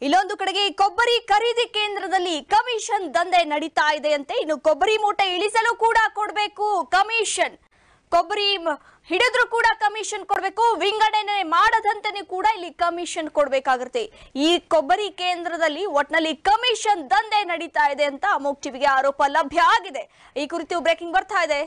ಇಲ್ಲೊಂದು ಕಡೆಗೆ ಕೊಬ್ಬರಿ ಖರೀದಿ ಕೇಂದ್ರದಲ್ಲಿ ಕಮಿಷನ್ ದಂಧೆ ನಡೀತಾ ಇದೆಯಂತೆ ಇನ್ನು ಕೊಬ್ಬರಿ ಮೂಟೆ ಇಳಿಸಲು ಕೂಡ ಕೊಡಬೇಕು ಕಮಿಷನ್ ಕೊಬ್ಬರಿ ಮ- ಹಿಡಿದ್ರು ಕೂಡ ಕಮಿಷನ್ ಕೊಡಬೇಕು ವಿಂಗಡಣೆ ಮಾಡದಂತೆನೂ ಕೂಡ ಇಲ್ಲಿ ಕಮಿಷನ್ ಕೊಡಬೇಕಾಗುತ್ತೆ ಈ ಕೊಬ್ಬರಿ ಕೇಂದ್ರದಲ್ಲಿ ಒಟ್ನಲ್ಲಿ ಕಮಿಷನ್ ದಂಧೆ ನಡೀತಾ ಇದೆ ಅಂತ ಅಮೋಕ್ ಟಿವಿಗೆ ಆರೋಪ ಲಭ್ಯ ಆಗಿದೆ ಈ ಕುರಿತು ಬ್ರೇಕಿಂಗ್ ಬರ್ತಾ ಇದೆ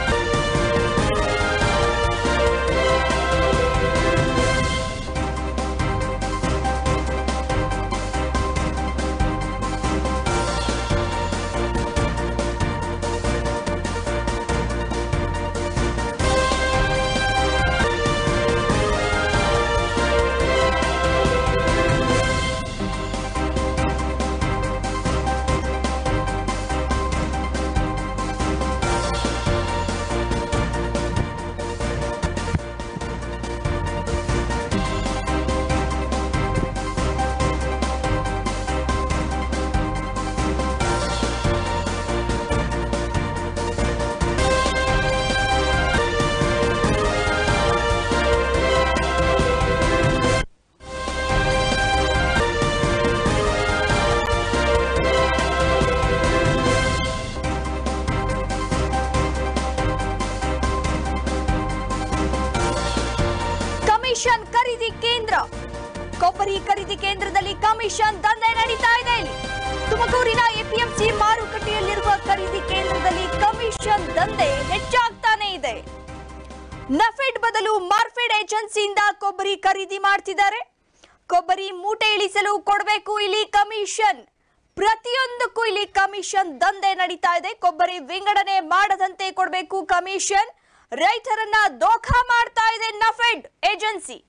ಕಮಿಷನ್ ಖರೀದಿ ಕೇಂದ್ರ ಕೊಬ್ಬರಿ ಖರೀದಿ ಕೇಂದ್ರದಲ್ಲಿ ಕಮಿಷನ್ ದಂಧೆ ನಡೀತಾ ಇದೆ ಇಲ್ಲಿ ತುಮಕೂರಿನ ಎಪಿಎಂಸಿ ಮಾರುಕಟ್ಟೆಯಲ್ಲಿರುವ ಖರೀದಿ ಕೇಂದ್ರದಲ್ಲಿ ಕಮಿಷನ್ ದಂಧೆ ಹೆಚ್ಚಾಗ್ತಾನೆ ಇದೆ ನಫೆಡ್ ಬದಲು ಮಾರ್ಫೆಡ್ ಏಜೆನ್ಸಿಯಿಂದ ಕೊಬ್ಬರಿ ಖರೀದಿ ಮಾಡ್ತಿದ್ದಾರೆ ಕೊಬ್ಬರಿ ಮೂಟೆ ಇಳಿಸಲು ಕೊಡಬೇಕು ಇಲ್ಲಿ ಕಮಿಷನ್ ಪ್ರತಿಯೊಂದಕ್ಕೂ ಇಲ್ಲಿ ಕಮಿಷನ್ ದಂಧೆ ನಡೀತಾ ಇದೆ ಕೊಬ್ಬರಿ ವಿಂಗಡಣೆ ಮಾಡದಂತೆ ಕೊಡಬೇಕು ಕಮಿಷನ್ ರೈತರನ್ನ ದೋಖಾ ಮಾಡ್ತಾ ಇದೆ ನಫೆಡ್ ಏಜೆನ್ಸಿ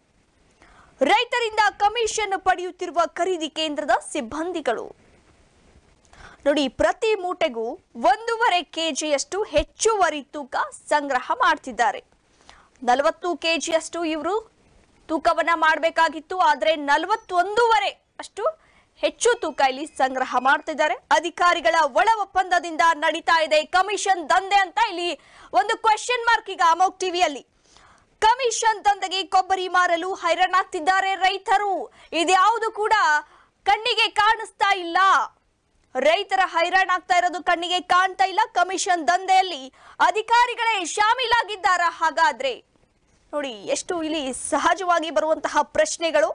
ರೈತರಿಂದ ಕಮಿಷನ್ ಪಡೆಯುತ್ತಿರುವ ಖರೀದಿ ಕೇಂದ್ರದ ಸಿಬ್ಬಂದಿಗಳು ನೋಡಿ ಪ್ರತಿ ಮೂಟೆಗೂ ಒಂದೂವರೆ ಕೆಜಿಯಷ್ಟು ಹೆಚ್ಚುವರಿ ತೂಕ ಸಂಗ್ರಹ ಮಾಡ್ತಿದ್ದಾರೆ ನಲವತ್ತು ಕೆಜಿಯಷ್ಟು ಇವರು ತೂಕವನ್ನ ಮಾಡಬೇಕಾಗಿತ್ತು ಆದರೆ ನಲವತ್ತೊಂದೂವರೆ ಅಷ್ಟು ಹೆಚ್ಚು ತೂಕ ಇಲ್ಲಿ ಸಂಗ್ರಹ ಮಾಡ್ತಿದ್ದಾರೆ ಅಧಿಕಾರಿಗಳ ಒಳ ಒಪ್ಪಂದದಿಂದ ನಡೀತಾ ಇದೆ ಕಮಿಷನ್ ದಂಧೆ ಅಂತ ಇಲ್ಲಿ ಒಂದು ಕ್ವೆಶ್ಚನ್ ಮಾರ್ಕ್ ಈಗ ಅಮೋಕ್ ಟಿವಿಯಲ್ಲಿ ಕಮಿಷನ್ ದಂಧೆಗೆ ಕೊಬ್ಬರಿ ಮಾರಲು ಹೈರಾಣಾಗ್ತಿದ್ದಾರೆ ರೈತರು ಇದ್ಯಾವುದು ಕೂಡ ಕಣ್ಣಿಗೆ ಕಾಣಿಸ್ತಾ ಇಲ್ಲ ರೈತರ ಹೈರಾಣಾಗ್ತಾ ಇರೋದು ಕಣ್ಣಿಗೆ ಕಾಣ್ತಾ ಇಲ್ಲ ಕಮಿಷನ್ ದಂಧೆಯಲ್ಲಿ ಅಧಿಕಾರಿಗಳೇ ಶಾಮೀಲಾಗಿದ್ದಾರಾ ಹಾಗಾದ್ರೆ ನೋಡಿ ಎಷ್ಟು ಇಲ್ಲಿ ಸಹಜವಾಗಿ ಬರುವಂತಹ ಪ್ರಶ್ನೆಗಳು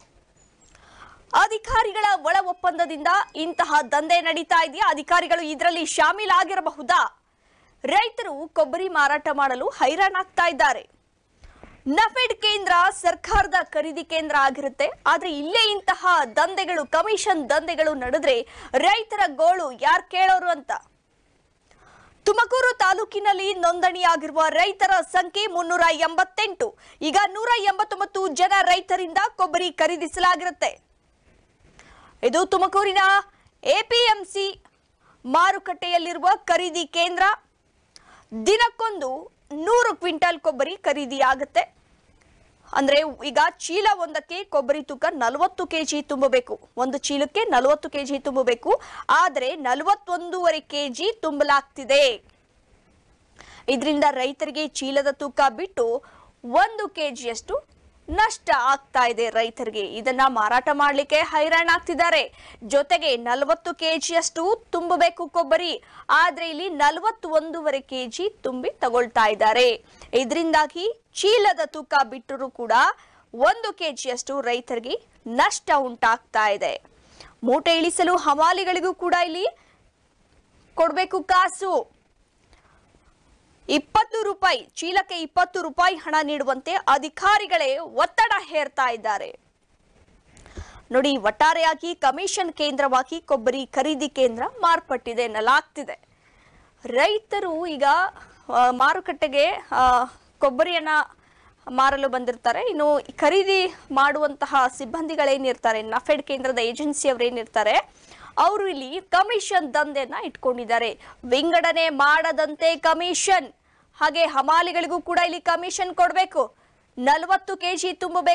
ಅಧಿಕಾರಿಗಳ ಒಳ ಒಪ್ಪಂದದಿಂದ ಇಂತಹ ದಂಧೆ ನಡೀತಾ ಇದೆಯಾ ಅಧಿಕಾರಿಗಳು ಇದರಲ್ಲಿ ಶಾಮೀಲಾಗಿರಬಹುದಾ ರೈತರು ಕೊಬ್ಬರಿ ಮಾರಾಟ ಮಾಡಲು ಹೈರಾಣಾಗ್ತಾ ಇದ್ದಾರೆ ನಫೆಡ್ ಕೇಂದ್ರ ಸರ್ಕಾರದ ಖರೀದಿ ಕೇಂದ್ರ ಆಗಿರುತ್ತೆ ಆದ್ರೆ ಇಲ್ಲೇ ಇಂತಹ ದಂಧೆಗಳು ಕಮಿಷನ್ ದಂಧೆಗಳು ನಡೆದ್ರೆ ರೈತರ ಗೋಳು ಯಾರು ಕೇಳೋರು ಅಂತ ತುಮಕೂರು ತಾಲೂಕಿನಲ್ಲಿ ನೋಂದಣಿಯಾಗಿರುವ ರೈತರ ಸಂಖ್ಯೆ ಮುನ್ನೂರ ಎಂಬತ್ತೆಂಟು ಈಗ ನೂರ ಎಂಬತ್ತೊಂಬತ್ತು ಜನ ರೈತರಿಂದ ಕೊಬ್ಬರಿ ಖರೀದಿಸಲಾಗಿರುತ್ತೆ ಇದು ತುಮಕೂರಿನ ಎಪಿಎಂಸಿ ಮಾರುಕಟ್ಟೆಯಲ್ಲಿರುವ ಖರೀದಿ ಕೇಂದ್ರ ದಿನಕ್ಕೊಂದು ನೂರು ಕ್ವಿಂಟಲ್ ಕೊಬ್ಬರಿ ಖರೀದಿಯಾಗುತ್ತೆ ಅಂದ್ರೆ ಈಗ ಚೀಲ ಒಂದಕ್ಕೆ ಕೊಬ್ಬರಿ ತೂಕ ನಲವತ್ತು ಕೆಜಿ ತುಂಬಬೇಕು ಒಂದು ಚೀಲಕ್ಕೆ ನಲವತ್ತು ಕೆಜಿ ತುಂಬಬೇಕು ಆದ್ರೆ ನಲವತ್ತೊಂದೂವರೆ ಕೆಜಿ ತುಂಬಲಾಗ್ತಿದೆ ಇದರಿಂದ ರೈತರಿಗೆ ಚೀಲದ ತೂಕ ಬಿಟ್ಟು ಒಂದು ಕೆಜಿಯಷ್ಟು ನಷ್ಟ ಆಗ್ತಾ ಇದೆ ರೈತರಿಗೆ ಇದನ್ನ ಮಾರಾಟ ಮಾಡ್ಲಿಕ್ಕೆ ಹೈರಾಣ ಆಗ್ತಿದ್ದಾರೆ ಜೊತೆಗೆ ನಲವತ್ತು ಕೆಜಿಯಷ್ಟು ತುಂಬಬೇಕು ಕೊಬ್ಬರಿ ಆದ್ರೆ ಇಲ್ಲಿ ನಲವತ್ತೊಂದೂವರೆ ಕೆಜಿ ತುಂಬಿ ತಗೊಳ್ತಾ ಇದ್ದಾರೆ ಇದರಿಂದಾಗಿ ಚೀಲದ ತೂಕ ಬಿಟ್ಟರೂ ಕೂಡ ಒಂದು ಕೆಜಿಯಷ್ಟು ರೈತರಿಗೆ ನಷ್ಟ ಉಂಟಾಗ್ತಾ ಇದೆ ಮೂಟೆ ಇಳಿಸಲು ಹಮಾಲಿಗಳಿಗೂ ಕೂಡ ಇಲ್ಲಿ ಕೊಡ್ಬೇಕು ಕಾಸು ಇಪ್ಪತ್ತು ರೂಪಾಯಿ ಚೀಲಕ್ಕೆ ಇಪ್ಪತ್ತು ರೂಪಾಯಿ ಹಣ ನೀಡುವಂತೆ ಅಧಿಕಾರಿಗಳೇ ಒತ್ತಡ ಹೇರ್ತಾ ಇದ್ದಾರೆ ನೋಡಿ ಒಟ್ಟಾರೆಯಾಗಿ ಕಮಿಷನ್ ಕೇಂದ್ರವಾಗಿ ಕೊಬ್ಬರಿ ಖರೀದಿ ಕೇಂದ್ರ ಮಾರ್ಪಟ್ಟಿದೆ ಎನ್ನಲಾಗ್ತಿದೆ ರೈತರು ಈಗ ಆ, ಮಾರುಕಟ್ಟೆಗೆ ಆ, ಕೊಬ್ಬರಿಯನ್ನ ಮಾರಲು ಬಂದಿರ್ತಾರೆ ಇನ್ನು ಖರೀದಿ ಮಾಡುವಂತಹ ಸಿಬ್ಬಂದಿಗಳೇನಿರ್ತಾರೆ ನಫೆಡ್ ಕೇಂದ್ರದ ಏಜೆನ್ಸಿಯವರೇನಿರ್ತಾರೆ ಅವರು ಇಲ್ಲಿ ಕಮಿಷನ್ ದಂಧೆಯನ್ನ ಇಟ್ಕೊಂಡಿದ್ದಾರೆ ವಿಂಗಡಣೆ ಮಾಡದಂತೆ ಕಮಿಷನ್ ಹಾಗೆ ಹಮಾಲಿಗಳಿಗೂ ಕೂಡ ಇಲ್ಲಿ ಕಮಿಷನ್ ಕೊಡಬೇಕು ನಲವತ್ತು ಕೆಜಿ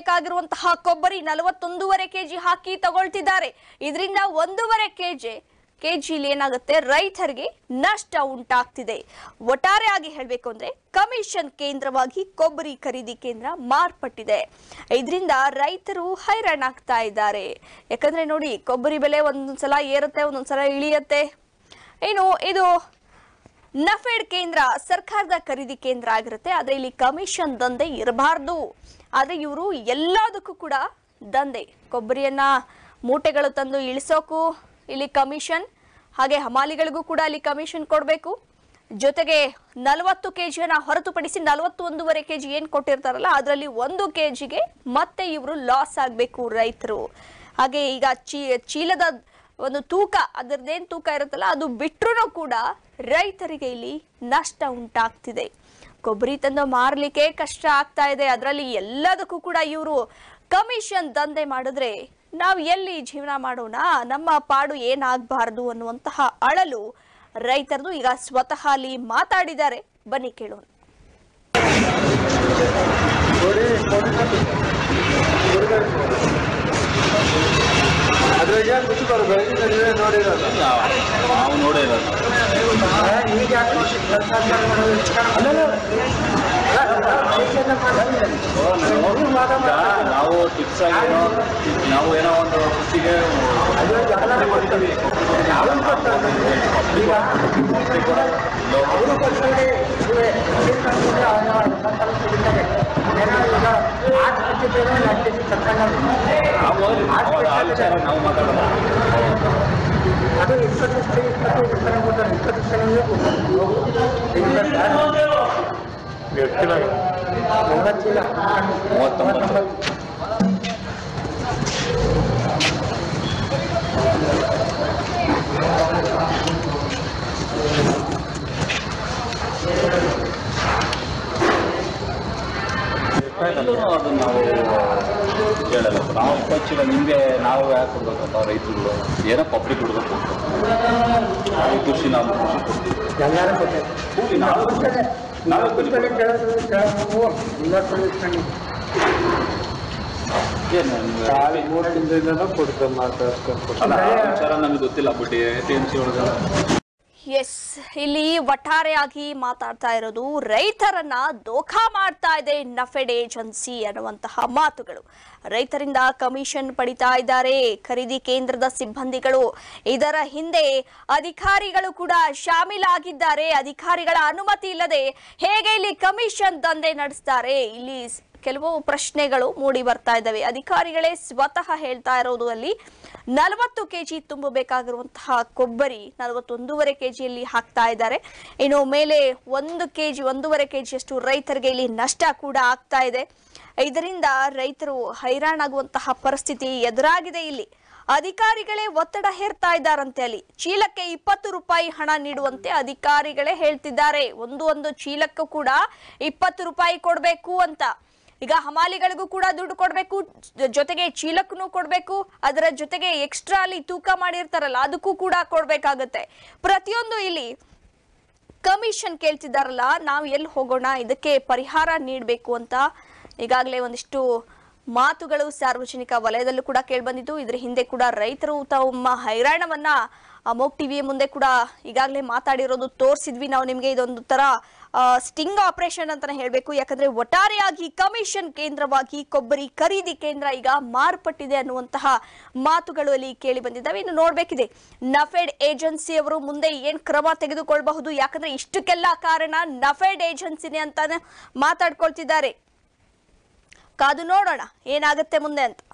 ತುಂಬಬೇಕಾಗಿರುವಂತಹ ಕೊಬ್ಬರಿ ನಲವತ್ತೊಂದೂವರೆ ಕೆಜಿ ಹಾಕಿ ತಗೊಳ್ತಿದ್ದಾರೆ ಇದರಿಂದ ಒಂದೂವರೆ ಕೆಜಿ ಕೆಜಿಲಿ ಏನಾಗುತ್ತೆ ರೈತರಿಗೆ ನಷ್ಟ ಉಂಟಾಗ್ತಿದೆ ಒಟ್ಟಾರೆಯಾಗಿ ಹೇಳಬೇಕು ಅಂದ್ರೆ ಕಮಿಷನ್ ಕೇಂದ್ರವಾಗಿ ಕೊಬ್ಬರಿ ಖರೀದಿ ಕೇಂದ್ರ ಮಾರ್ಪಟ್ಟಿದೆ ಇದರಿಂದ ರೈತರು ಹೈರಾಣಾಗ್ತಾ ಇದ್ದಾರೆ ಯಾಕಂದ್ರೆ ನೋಡಿ ಕೊಬ್ಬರಿ ಬೆಲೆ ಒಂದೊಂದ್ಸಲ ಏರುತ್ತೆ ಒಂದೊಂದ್ಸಲ ಇಳಿಯತ್ತೆ ಏನು ಇದು ನಫೆಡ್ ಕೇಂದ್ರ ಸರ್ಕಾರದ ಖರೀದಿ ಕೇಂದ್ರ ಆಗಿರುತ್ತೆ ಆದ್ರೆ ಇಲ್ಲಿ ಕಮಿಷನ್ ದಂಧೆ ಇರಬಾರ್ದು ಆದ್ರೆ ಇವರು ಎಲ್ಲದಕ್ಕೂ ಕೂಡ ದಂಧೆ ಕೊಬ್ಬರಿಯನ್ನ ಮೂಟೆಗಳು ತಂದು ಇಳಿಸೋಕು ಇಲ್ಲಿ ಕಮಿಷನ್ ಹಾಗೆ ಹಮಾಲಿಗಳಿಗೂ ಕೂಡ ಅಲ್ಲಿ ಕಮಿಷನ್ ಕೊಡಬೇಕು ಜೊತೆಗೆ ನಲವತ್ತು ಕೆ ಜಿಯನ್ನು ಹೊರತುಪಡಿಸಿ ನಲವತ್ತು ಒಂದೂವರೆ ಕೆ ಜಿ ಏನು ಕೊಟ್ಟಿರ್ತಾರಲ್ಲ ಅದರಲ್ಲಿ ಒಂದು ಕೆ ಜಿಗೆ ಮತ್ತೆ ಇವರು ಲಾಸ್ ಆಗಬೇಕು ರೈತರು ಹಾಗೆ ಈಗ ಚೀ ಚೀಲದ ಒಂದು ತೂಕ ಅದರದ್ದೇನು ತೂಕ ಇರುತ್ತಲ್ಲ ಅದು ಬಿಟ್ಟರೂ ಕೂಡ ರೈತರಿಗೆ ಇಲ್ಲಿ ನಷ್ಟ ಉಂಟಾಗ್ತಿದೆ ಕೊಬ್ಬರಿ ತಂದು ಮಾರಲಿಕ್ಕೆ ಕಷ್ಟ ಆಗ್ತಾ ಇದೆ ಅದರಲ್ಲಿ ಎಲ್ಲದಕ್ಕೂ ಕೂಡ ಇವರು ಕಮಿಷನ್ ದಂಧೆ ಮಾಡಿದ್ರೆ ನಾವು ಎಲ್ಲಿ ಜೀವನ ಮಾಡೋಣ ನಮ್ಮ ಪಾಡು ಏನಾಗಬಾರ್ದು ಅನ್ನುವಂತಹ ಅಳಲು ರೈತರದು ಈಗ ಸ್ವತಃ ಅಲ್ಲಿ ಮಾತಾಡಿದ್ದಾರೆ ಬನ್ನಿ ಕೇಳೋಣ ಅದ್ರಾಗ ಬಿಟ್ಟು ಬೆಳಗಿನ ನೀವೇ ನೋಡಿರೋದು ನಾವು ನೋಡೇ ಇರೋದು ಈಗ ಈಗ ನಾವು ಟಿಪ್ಸ್ ಆಗಿ ಏನೋ ನಾವು ಏನೋ ಒಂದು ಖುಷಿಗೆ ಕೊಡ್ತೀವಿ ನಾವು ಅವಾಗ ಆ ವಿಚಾರ ನಾವು ಮಾತಾಡೋಣ ಅದು ಇಪ್ಪತ್ತು ಇಪ್ಪತ್ತು ಇಪ್ಪತ್ತು ಕೊಡ್ತಾರೆ ಇಪ್ಪತ್ತು ಎಷ್ಟು ಕಿಲೋ ಒಂಬತ್ತು ಕಿಲೋ ಮೂವತ್ತೊಂಬತ್ತು ಎಲ್ಲರೂ ಅದು ನಾವು ಹೇಳಲ್ಲ ನಾವು ಇಪ್ಪತ್ತು ಚೀಲ ನಿಮಗೆ ನಾವು ಯಾಕೆ ಕೊಡ್ಬೇಕಂತ ರೈತರುಗಳು ಏನೋ ಪಬ್ಲಿಕ್ ಕೊಡ್ಬೇಕು ನಾವು ಖುಷಿ ನಾವು ಖುಷಿ ಕೊಡ್ತೀವಿ ಎಲ್ಲರೂ ಕೊಟ್ಟೆ ಕೂಲಿ ನಾವು ನಾವೇ ಕುತ್ಕೊಳ್ಳಿ ಕಲಿಬೇಕು ಕೇಳೋದು ಕೇಳೋದು ಇವತ್ತು ಇಟ್ಕೊಂಡು ಏನು ನಿಮ್ಗೆ- ಖಾಲಿ ಮೂರು ತಿಂಗಳಿಂದ ಕೊಡ್ತಾರೆ ಮಾತಾಡ್ಕೊಂಡು ಅಲ್ಲ ಆ ವಿಚಾರ ನಮ್ಗೆ ಗೊತ್ತಿಲ್ಲ but A T M C ಒಳಗೆ ಎಸ್ ಇಲ್ಲಿ ಒಟ್ಟಾರೆಯಾಗಿ ಮಾತಾಡ್ತಾ ಇರೋದು ರೈತರನ್ನ ದೋಖಾ ಮಾಡ್ತಾ ಇದೆ ನಫೆಡ್ ಏಜೆನ್ಸಿ ಅನ್ನುವಂತಹ ಮಾತುಗಳು ರೈತರಿಂದ ಕಮಿಷನ್ ಪಡಿತಾ ಇದ್ದಾರೆ ಖರೀದಿ ಕೇಂದ್ರದ ಸಿಬ್ಬಂದಿಗಳು ಇದರ ಹಿಂದೆ ಅಧಿಕಾರಿಗಳು ಕೂಡ ಶಾಮೀಲಾಗಿದ್ದಾರೆ ಅಧಿಕಾರಿಗಳ ಅನುಮತಿ ಇಲ್ಲದೆ ಹೇಗೆ ಇಲ್ಲಿ ಕಮಿಷನ್ ದಂಧೆ ನಡೆಸ್ತಾರೆ ಇಲ್ಲಿ ಸ್- ಕೆಲವು ಪ್ರಶ್ನೆಗಳು ಮೂಡಿ ಬರ್ತಾ ಇದ್ದಾವೆ ಅಧಿಕಾರಿಗಳೇ ಸ್ವತಃ ಹೇಳ್ತಾ ಇರೋದು ಅಲ್ಲಿ ನಲವತ್ತು ಕೆಜಿ ತುಂಬಬೇಕಾಗಿರುವಂತಹ ಕೊಬ್ಬರಿ ನಲವತ್ತೊಂದೂವರೆ ಕೆಜಿಯಲ್ಲಿ ಹಾಕ್ತಾ ಇದ್ದಾರೆ ಇನ್ನು ಮೇಲೆ ಒಂದು ಕೆಜಿ ಒಂದೂವರೆ ಕೆಜಿಯಷ್ಟು ರೈತರಿಗೆ ಇಲ್ಲಿ ನಷ್ಟ ಕೂಡ ಆಗ್ತಾ ಇದೆ ಇದರಿಂದ ರೈತರು ಹೈರಾಣಾಗುವಂತಹ ಪರಿಸ್ಥಿತಿ ಎದುರಾಗಿದೆ ಇಲ್ಲಿ ಅಧಿಕಾರಿಗಳೇ ಒತ್ತಡ ಹೇರ್ತಾ ಇದ್ದಾರಂತೆ ಅಲ್ಲಿ ಚೀಲಕ್ಕೆ ಇಪ್ಪತ್ತು ರೂಪಾಯಿ ಹಣ ನೀಡುವಂತೆ ಅಧಿಕಾರಿಗಳೇ ಹೇಳ್ತಿದ್ದಾರೆ ಒಂದು ಒಂದು ಚೀಲಕ್ಕೂ ಕೂಡ ಇಪ್ಪತ್ತು ರೂಪಾಯಿ ಕೊಡಬೇಕು ಅಂತ ಈಗ ಹಮಾಲಿಗಳಿಗೂ ಕೂಡ ದುಡ್ಡು ಕೊಡಬೇಕು ಜೊತೆಗೆ ಚೀಲಕ್ಕೂ ಕೊಡಬೇಕು ಅದರ ಜೊತೆಗೆ ಎಕ್ಸ್ಟ್ರಾ ಅಲ್ಲಿ ತೂಕ ಮಾಡಿರ್ತಾರಲ್ಲ ಅದಕ್ಕೂ ಕೂಡ ಕೊಡ್ಬೇಕಾಗತ್ತೆ ಪ್ರತಿಯೊಂದು ಇಲ್ಲಿ ಕಮಿಷನ್ ಕೇಳ್ತಿದ್ದಾರಲ್ಲ ನಾವು ಎಲ್ಲಿ ಹೋಗೋಣ ಇದಕ್ಕೆ ಪರಿಹಾರ ನೀಡಬೇಕು ಅಂತ ಈಗಾಗಲೇ ಒಂದಿಷ್ಟು ಮಾತುಗಳು ಸಾರ್ವಜನಿಕ ವಲಯದಲ್ಲೂ ಕೂಡ ಕೇಳ್ಬಂದಿದ್ದು ಇದ್ರ ಹಿಂದೆ ಕೂಡ ರೈತರು ತಮ್ಮ ಹೈರಾಣವನ್ನ ಅಮೋಕ್ ಟಿವಿಯ ಮುಂದೆ ಕೂಡ ಈಗಾಗಲೇ ಮಾತಾಡಿರೋದು ತೋರಿಸಿದ್ವಿ ನಾವು ನಿಮಗೆ ಇದೊಂದು ತರ ಸ್ಟಿಂಗ್ ಆಪರೇಷನ್ ಅಂತಾನೆ ಹೇಳಬೇಕು ಯಾಕಂದ್ರೆ ಒಟ್ಟಾರೆಯಾಗಿ ಕಮಿಷನ್ ಕೇಂದ್ರವಾಗಿ ಕೊಬ್ಬರಿ ಖರೀದಿ ಕೇಂದ್ರ ಈಗ ಮಾರ್ಪಟ್ಟಿದೆ ಅನ್ನುವಂತಹ ಮಾತುಗಳು ಅಲ್ಲಿ ಕೇಳಿ ಬಂದಿದ್ದಾವೆ ಇನ್ನು ನೋಡ್ಬೇಕಿದೆ ನಫೆಡ್ ಏಜೆನ್ಸಿ ಅವರು ಮುಂದೆ ಏನ್ ಕ್ರಮ ತೆಗೆದುಕೊಳ್ಬಹುದು ಯಾಕಂದ್ರೆ ಇಷ್ಟಕ್ಕೆಲ್ಲ ಕಾರಣ ನಫೆಡ್ ಏಜೆನ್ಸಿನೇ ಅಂತಾನೆ ಮಾತಾಡ್ಕೊಳ್ತಿದ್ದಾರೆ ಕಾದು ನೋಡೋಣ ಏನಾಗುತ್ತೆ ಮುಂದೆ ಅಂತ